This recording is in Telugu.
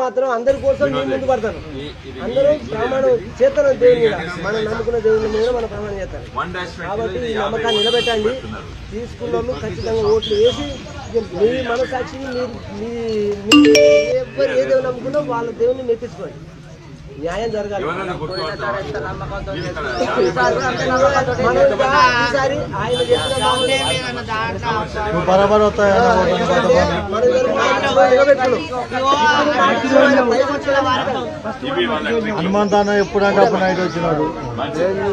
మాత్రం అందరి కోసం నేను ముందు పడతాను అందరూ ప్రమాణం చేస్తాను దేవుని మీద మనం నమ్ముకున్న దేవుని మీద మనం ప్రమాణం చేస్తాను వన్ డాష్ కాబట్టి ఈ నమ్మకాన్ని నిలబెట్టండి తీసుకున్న వాళ్ళు ఖచ్చితంగా ఓట్లు వేసి ఇక మీ మనసాక్షిని మీరు మీ మీ ఎవరు ఏ దేవుని నమ్ముకున్నా వాళ్ళ దేవుని మెప్పించుకోండి న్యాయం జరగాలి ఎవరైనా గుర్తుపడతావా? మీరు ఇక్కడ మనం ఇంకా ఈసారి ఆయన చెప్పిన మాటలు నువ్వు బరాబర్ వస్తాయన్న మనం ఎవరు నిలబెట్టుకున్నాం. ఇప్పుడు ఆయన పైకి వచ్చిన వారితో ఇవి వాళ్ళకి హనుమంతాన్న ఎప్పుడంటే అప్పుడు నైట్ వచ్చినాడు